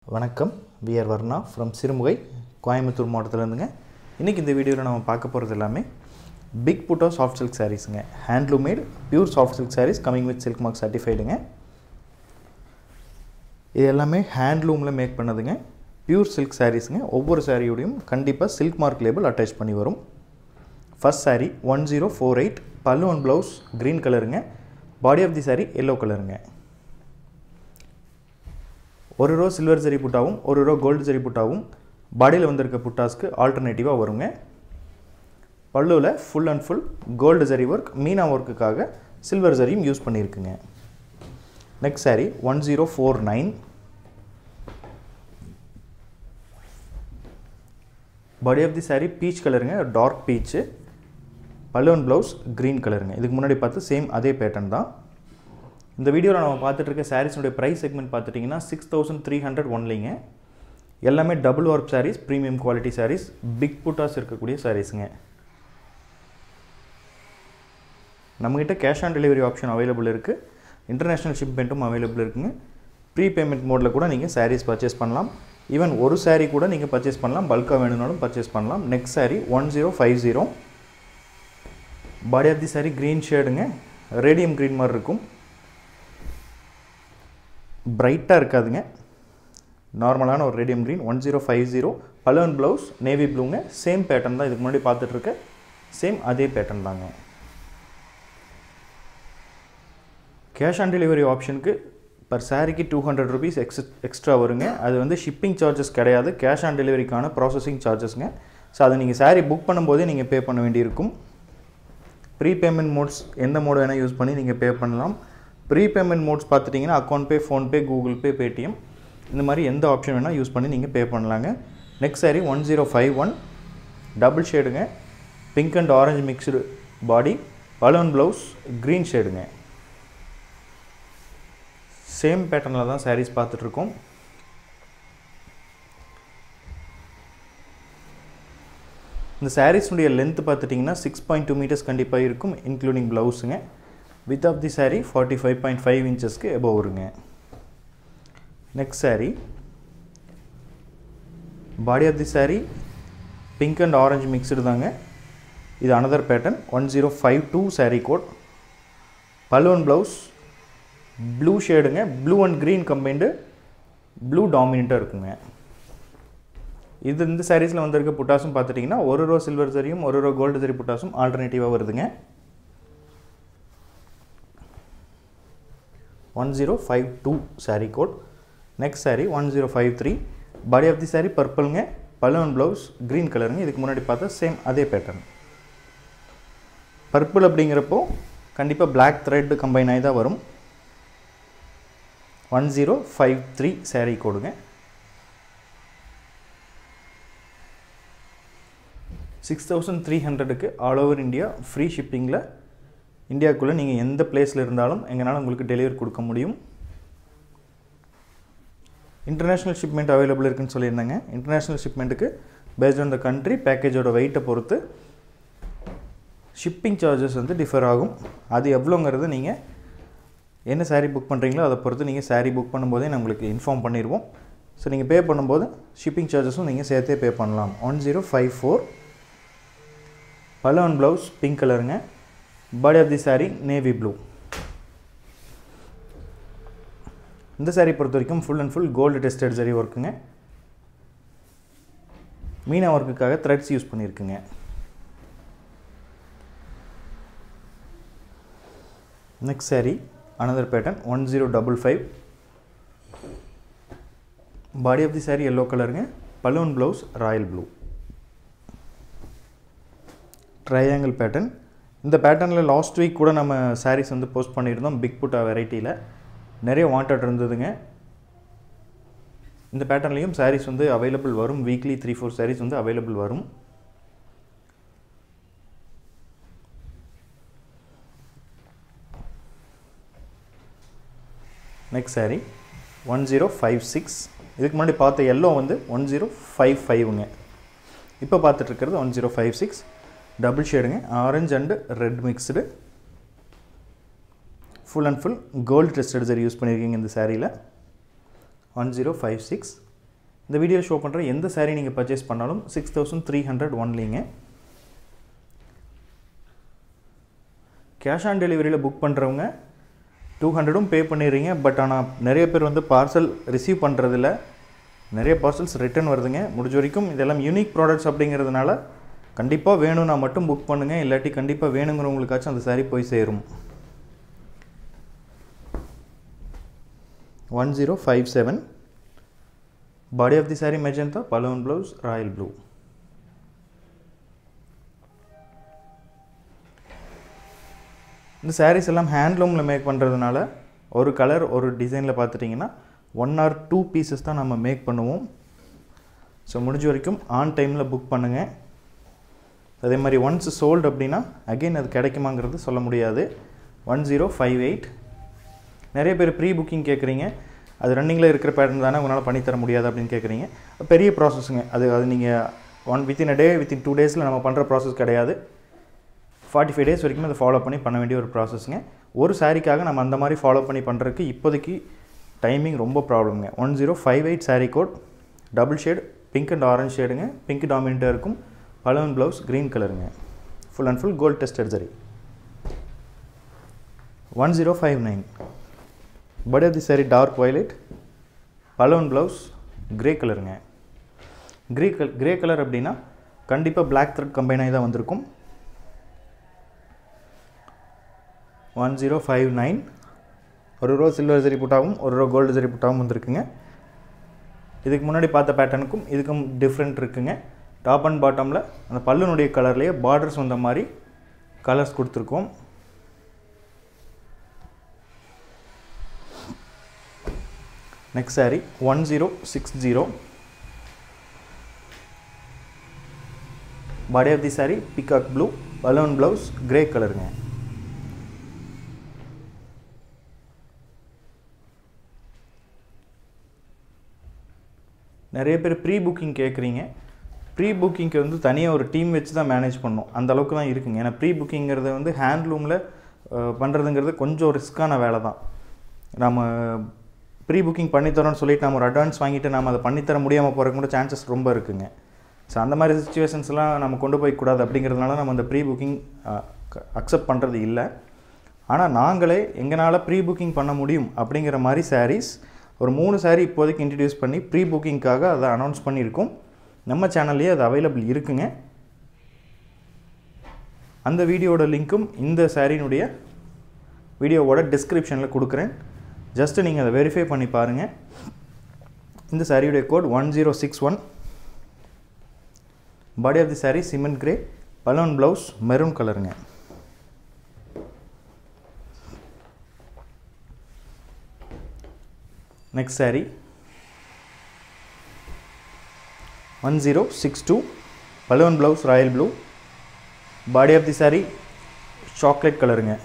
வணக்கம் we are Varna from Sirumugai Coimbatore மாவட்டத்திலேருந்துங்க இன்றைக்கி இந்த வீடியோவில் நம்ம பார்க்க போகிறது எல்லாமே பிக் புட்டோ சாஃப்ட் சில்க் சாரீஸுங்க handloom made pure soft silk sarees coming with silk mark சர்டிஃபைடுங்க இது எல்லாமே ஹேண்ட்லூமில் மேக் பண்ணதுங்க பியூர் சில்க் சாரீஸுங்க ஒவ்வொரு சாரியோடையும் கண்டிப்பாக சில்க் மார்க் லேபிள் அட்டாச் பண்ணி வரும் first saree one zero four eight pallu and blouse green கலருங்க body of the saree yellow கலருங்க ஒரு ரோ சில்வர் ஜரி புட்டாவும் ஒரு ரோ கோல்டு ஜரி புட்டாவும் பாடியில் வந்திருக்க புட்டாஸ்க்கு ஆல்டர்னேட்டிவாக வருங்க பல்லுவில் full and full gold zari work meena ஒர்க்குக்காக சில்வர் ஜரியும் யூஸ் பண்ணியிருக்குங்க next saree one zero four nine body of the saree peach கலருங்க dark peach balloon blouse green கலருங்க இதுக்கு முன்னாடி பார்த்து சேம் அதே பேட்டர்ன் தான் இந்த வீடியோவில் நம்ம பார்த்துட்டு இருக்க சாரீஸுடைய ப்ரைஸ் செக்மெண்ட் பார்த்துட்டிங்கன்னா சிக்ஸ் தௌசண்ட் த்ரீ ஹண்ட்ரட் ஒன்லிங்க எல்லாமே double work sarees premium quality sarees big புட்டாஸ் இருக்கக்கூடிய சாரீஸுங்க நம்மகிட்ட cash on delivery option available இருக்குது இன்டர்நேஷ்னல் ஷிப்மெண்ட்டும் அவைலபிள் இருக்குங்க ப்ரீ பேமெண்ட் மோடில் கூட நீங்கள் சாரீஸ் பர்ச்சேஸ் பண்ணலாம் ஈவன் ஒரு saree கூட நீங்கள் பர்ச்சேஸ் பண்ணலாம் பல்காக வேணும்னாலும் பர்ச்சேஸ் பண்ணலாம் next saree one zero five zero body of the saree green ஷேடுங்க ரேடியம் க்ரீன் மாதிரி இருக்கும் பிரைட்டாக இருக்காதுங்க நார்மலான ஒரு radium green one zero five zero balloon blouse navy ப்ளூங்க சேம் பேட்டர்ன் தான் இதுக்கு முன்னாடி பார்த்துட்ருக்க சேம் அதே பேட்டர்ன் தாங்க கேஷ் ஆன் டெலிவரி ஆப்ஷனுக்கு பர் சாரிக்கு two hundred rupees ex extra வருங்க அது வந்து ஷிப்பிங் சார்ஜஸ் கிடையாது கேஷ் ஆன் டெலிவரிக்கான ப்ராசஸிங் சார்ஜஸ்ங்க ஸோ அதை நீங்கள் சாரீ புக் பண்ணும்போதே நீங்கள் பே பண்ண வேண்டியிருக்கும் ப்ரீ பேமெண்ட் மோட்ஸ் எந்த மோடு வேணால் யூஸ் பண்ணி நீங்கள் பே பண்ணலாம் ப்ரீ பேமெண்ட் மோட்ஸ் பார்த்துட்டிங்கன்னா account pay PhonePe Google Pay Paytm இந்த மாதிரி எந்த ஆப்ஷன் வேணால் யூஸ் பண்ணி நீங்கள் பே பண்ணலாங்க next saree one zero five one double ஷேடுங்க pink and orange mixed body balloon blouse green ஷேடுங்க சேம் பேட்டர்னில் தான் சாரீஸ் பார்த்துட்ருக்கோம் இந்த சாரீஸுடைய லென்த் பார்த்துட்டிங்கன்னா சிக்ஸ் பாயிண்ட் டூ மீட்டர்ஸ் கண்டிப்பாக இருக்கும் இன்க்ளூடிங் ப்ளவுஸுங்க width of the saree forty five point five இன்ச்சஸ்க்கு எபோவ் வருங்க next saree body of the saree pink and orange mixed தாங்க இது another pattern one zero five two saree code balloon blouse blue ஷேடுங்க blue and green combined blue டாமினண்ட்டாக இருக்குங்க இது இந்த சாரீஸில் வந்திருக்க புட்டாஸும் பார்த்துட்டிங்கன்னா ஒரு ரோ சில்வர் சரியும் ஒரு ரோ கோல்டு சரி புட்டாஸும் ஆல்டர்னேட்டிவாக வருதுங்க one zero five two saree code next saree one zero five three body of the saree பர்பிள்ங்க பலூன் ப்ளவுஸ் க்ரீன் கலருங்க இதுக்கு முன்னாடி பார்த்தா சேம் அதே பேட்டர்ன் பர்பிள் அப்படிங்கிறப்போ கண்டிப்பாக பிளாக் த்ரெட் கம்பைன் ஆகி தான் வரும் one zero five three saree கோடுங்க சிக்ஸ் தௌசண்ட் த்ரீ ஹண்ட்ரடுக்கு ஆல் ஓவர் இந்தியா ஃப்ரீ ஷிப்பிங்கில் இந்தியாவுக்குள்ளே நீங்கள் எந்த பிளேஸில் இருந்தாலும் எங்களால் உங்களுக்கு டெலிவரி கொடுக்க முடியும் இன்டர்நேஷ்னல் ஷிப்மெண்ட் அவைலபிள் இருக்குன்னு சொல்லியிருந்தாங்க இன்டர்நேஷ்னல் ஷிப்மெண்ட்டுக்கு பேஸ்ட் ஆன் த கண்ட்ரி பேக்கேஜோட வெயிட்டை பொறுத்து ஷிப்பிங் சார்ஜஸ் வந்து டிஃபர் ஆகும் அது எவ்வளோங்கிறது நீங்கள் என்ன சாரீ புக் பண்ணுறீங்களோ அதை பொறுத்து நீங்கள் சாரீ புக் பண்ணும்போதே நான் உங்களுக்கு இன்ஃபார்ம் பண்ணிடுவோம் ஸோ நீங்கள் பே பண்ணும்போது ஷிப்பிங் சார்ஜஸும் நீங்கள் சேர்த்தே பே பண்ணலாம் one zero five four balloon blouse pink கலருங்க body of the saree navy blue இந்த saree பொறுத்த வரைக்கும் full and full gold tested zari ஒர்க்குங்க மீனா ஒர்க்குக்காக த்ரெட்ஸ் யூஸ் பண்ணியிருக்குங்க next saree another pattern one zero double five body of the saree yellow கலருங்க balloon blouse royal blue triangle pattern இந்த பேட்டர்னில் last week கூட நம்ம சாரீஸ் வந்து போஸ்ட் பண்ணியிருந்தோம் பிக் புட்டா வெரைட்டியில் நிறைய வாண்டட் இருந்ததுங்க இந்த பேட்டர்ன்லேயும் சாரீஸ் வந்து அவைலபிள் வரும் வீக்லி த்ரீ ஃபோர் சாரீஸ் வந்து அவைலபிள் வரும் next saree one zero five six இதுக்கு முன்னாடி பார்த்த எல்லோ வந்து ஒன் ஜீரோ ஃபைவ் ஃபைவுங்க இப்போ பார்த்துட்ருக்கிறது one zero five six double ஷேடுங்க orange and red mixed full and full gold tested zari use பண்ணியிருக்கீங்க இந்த சாரியில் ஒன் ஜீரோ ஃபைவ் சிக்ஸ் இந்த வீடியோ ஷோ பண்ணுற எந்த saree நீங்கள் பர்ச்சேஸ் பண்ணாலும் சிக்ஸ் தௌசண்ட் த்ரீ ஹண்ட்ரட் ஒன்லிங்க கேஷ் ஆன் டெலிவரியில் புக் பண்ணுறவங்க டூ ஹண்ட்ரடும் பே பண்ணிடுறீங்க பட் ஆனால் நிறைய பேர் வந்து பார்சல் ரிசீவ் பண்ணுறதில்ல நிறைய பார்சல்ஸ் ரிட்டர்ன் வருதுங்க முடிஞ்ச வரைக்கும் இதெல்லாம் யூனிக் ப்ராடக்ட்ஸ் அப்படிங்கிறதுனால கண்டிப்பாக வேணும்னா மட்டும் புக் பண்ணுங்கள் இல்லாட்டி கண்டிப்பாக வேணுங்கிறவங்களுக்காச்சும் அந்த saree போய் சேரும் one zero five seven body of the saree magenta balloon blouse royal blue இந்த sarees எல்லாம் ஹேண்ட்லூமில் மேக் பண்ணுறதுனால ஒரு கலர் ஒரு டிசைனில் பார்த்துட்டிங்கன்னா ஒன் ஆர் டூ பீசஸ் தான் நம்ம மேக் பண்ணுவோம் ஸோ முடிஞ்ச வரைக்கும் ஆன் டைமில் புக் பண்ணுங்கள் அதே மாதிரி ஒன்ஸ் சோல்டு அப்படின்னா அகெயின் அது கிடைக்குமாங்கிறது சொல்ல முடியாது ஒன் ஜீரோ ஃபைவ் எயிட் நிறைய பேர் ப்ரீ புக்கிங் கேட்குறீங்க அது ரன்னிங்கில் இருக்கிற பேட்டர்ன் தானே உங்களால் பண்ணித்தர முடியாது அப்படின்னு கேட்குறீங்க பெரிய ப்ராசஸ்ங்க அது அது நீங்கள் one within a day within two டேஸில் நம்ம பண்ணுற ப்ராசஸ் கிடையாது ஃபார்ட்டி ஃபைவ் டேஸ் வரைக்கும் அதை ஃபாலோ பண்ணி பண்ண வேண்டிய ஒரு ப்ராசஸ்ங்க ஒரு சாரிக்காக நம்ம அந்த மாதிரி ஃபாலோ பண்ணி பண்ணுறதுக்கு இப்போதைக்கு டைமிங் ரொம்ப ப்ராப்ளம்ங்க one zero five eight saree code double shade pink and orange ஷேடுங்க பிங்க் டாமினண்ட்டாக இருக்கும் பலூன் ப்ளவுஸ் க்ரீன் கலருங்க full and full gold tested zari one zero five nine body of the saree dark violet balloon blouse grey கலருங்க grey கல் grey colour அப்படின்னா கண்டிப்பாக black thread combine ஆகி தான் வந்திருக்கும் ஒன் ஜீரோ ஃபைவ் நைன் ஒரு row silver zari புட்டாவும் ஒரு ரோ கோல்டு ஜரி புட்டாவும் வந்திருக்குங்க இதுக்கு முன்னாடி பார்த்த பேட்டர்னுக்கும் இதுக்கும் டிஃப்ரெண்ட் இருக்குங்க டாப் அண்ட் பாட்டமில் அந்த பல்லுனுடைய கலர்லேயே பார்டர்ஸ் வந்த மாதிரி கலர்ஸ் கொடுத்துருக்கோம் next saree one zero six zero body of the saree peacock blue balloon blouse grey கலருங்க நிறைய பேர் ப்ரீ புக்கிங் கேட்குறீங்க ப்ரீ புக்கிங்க்கு வந்து தனியாக ஒரு டீம் வச்சு தான் மேனேஜ் பண்ணணும் அந்த அளவுக்கு தான் இருக்குங்க ஏன்னா ப்ரீ புக்கிங்கிறது வந்து ஹேண்ட்லூமில் பண்ணுறதுங்கிறது கொஞ்சம் ரிஸ்க்கான வேலை தான் நம்ம ப்ரீ புக்கிங் பண்ணித்தரோன்னு சொல்லிட்டு நம்ம ஒரு அட்வான்ஸ் வாங்கிட்டு நம்ம அதை பண்ணித்தர முடியாமல் போகிறதுக்கு கூட சான்சஸ் ரொம்ப இருக்குங்க ஸோ அந்த மாதிரி சுச்சுவேஷன்ஸ்லாம் நம்ம கொண்டு போய்க்கூடாது அப்படிங்கிறதுனால நம்ம அந்த ப்ரீ புக்கிங் அக்செப்ட் பண்ணுறது இல்லை ஆனால் நாங்களே எங்களால் ப்ரீ புக்கிங் பண்ண முடியும் அப்படிங்கிற மாதிரி சாரீஸ் ஒரு மூணு சாரீ இப்போதைக்கு இன்ட்ரடியூஸ் பண்ணி ப்ரீ புக்கிங்க்காக அதை அனௌன்ஸ் பண்ணியிருக்கோம் நம்ம சேனல்லையே அது அவைலபிள் இருக்குங்க அந்த வீடியோட லிங்க்கும் இந்த சாரியினுடைய வீடியோவோட டிஸ்கிரிப்ஷனில் கொடுக்குறேன் ஜஸ்ட்டு நீங்கள் அதை வெரிஃபை பண்ணி பாருங்கள் இந்த சாரியுடைய code one zero six one body of the saree cement grey balloon blouse maroon கலருங்க next saree one zero six two balloon blouse royal blue body of the saree chocolate கலருங்க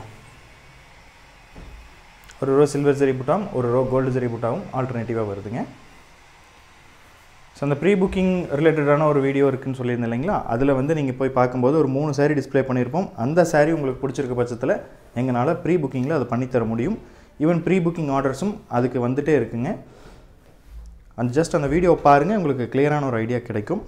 ஒரு row silver zari புட்டாவும் ஒரு row gold zari புட்டாவும் ஆல்டர்னேட்டிவாக வருதுங்க so அந்த pre booking ரிலேட்டடான ஒரு வீடியோ இருக்குன்னு சொல்லியிருந்தேன் இல்லைங்களா அதில் வந்து நீங்கள் போய் பார்க்கும்போது ஒரு மூணு சாரீ டிஸ்ப்ளே பண்ணியிருப்போம் அந்த சாரீ உங்களுக்கு பிடிச்சிருக்க பட்சத்தில் எங்களால் ப்ரீ புக்கிங்கில் அதை பண்ணித்தர முடியும் ஈவன் ப்ரீ புக்கிங் ஆர்டர்ஸும் அதுக்கு வந்துகிட்டே இருக்குங்க அந்த ஜஸ்ட் அந்த வீடியோ பாருங்கள் உங்களுக்கு கிளியரான ஒரு ஐடியா கிடைக்கும்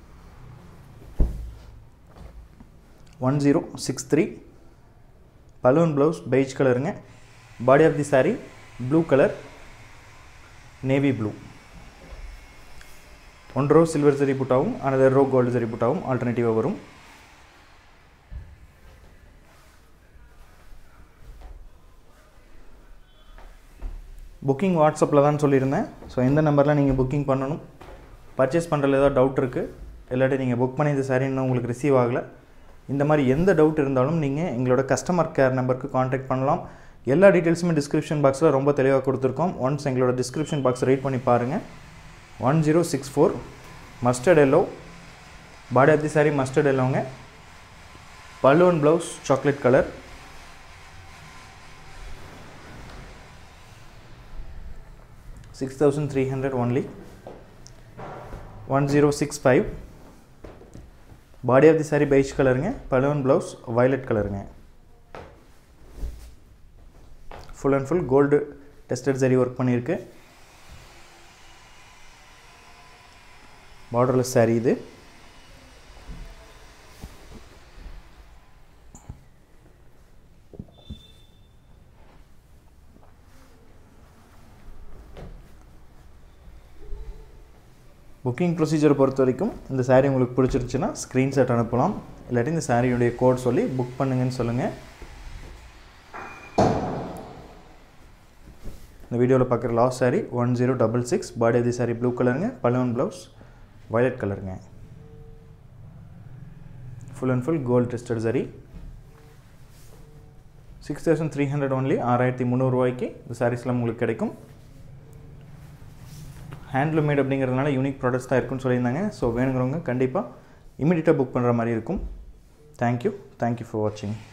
one zero six three balloon blouse beige கலருங்க body of the saree blue colour navy blue one row silver zari புட்டாவும் அனதர் ரோ கோல்டு ஜரி புட்டாவும் ஆல்டர்னேட்டிவாக வரும் புக்கிங் வாட்ஸ்அப்பில் தான் சொல்லியிருந்தேன் ஸோ எந்த நம்பரில் நீங்கள் புக்கிங் பண்ணணும் பர்ச்சேஸ் பண்ணுறதுல ஏதாவது டவுட் இருக்குது இல்லாட்டி நீங்கள் புக் பண்ணி இந்த சாரி இன்னும் உங்களுக்கு ரிசீவ் ஆகலை இந்த மாதிரி எந்த டவுட் இருந்தாலும் நீங்கள் எங்களோட கஸ்டமர் கேர் நம்பருக்கு காண்டாக்ட் பண்ணலாம் எல்லா டீட்டெயில்ஸுமே டிஸ்கிரிப்ஷன் பாக்ஸில் ரொம்ப தெளிவாக கொடுத்துருக்கோம் ஒன்ஸ் எங்களோட டிஸ்கிரிப்ஷன் பாக்ஸ் ரீட் பண்ணி பாருங்கள் one zero six four mustard yellow body of the saree mustard எல்லோங்க balloon blouse chocolate colour six thousand three hundred only one zero six five body of the saree beige கலருங்க balloon blouse violet கலருங்க full and full gold tested zari work பண்ணியிருக்கு borderless saree இது booking ப்ரொசீஜரை பொறுத்த வரைக்கும் இந்த saree உங்களுக்கு பிடிச்சிருச்சுன்னா screenshot அனுப்பலாம் இல்லாட்டி இந்த சாரியுடைய கோட் சொல்லி புக் பண்ணுங்கன்னு சொல்லுங்கள் இந்த வீடியோவில் பார்க்குற last saree one zero double six body the saree blue கலருங்க பலூன் ப்ளவுஸ் வயலட் கலருங்க full and full gold tested zari six thousand three hundred only ஆறாயிரத்தி முந்நூறுரூவாய்க்கு இந்த சாரீஸ்லாம் உங்களுக்கு கிடைக்கும் ஹேண்ட்லூம் மேட் அப்படிங்கிறதுனால யூனிக் ப்ராடக்ட்ஸ் தான் இருக்குன்னு சொல்லியிருந்தாங்க ஸோ வேணுங்கிறவங்க கண்டிப்பாக இமீடியட்டாக புக் பண்ணுற மாதிரி இருக்கும் தேங்க்யூ தேங்க்யூ ஃபார் வாட்சிங்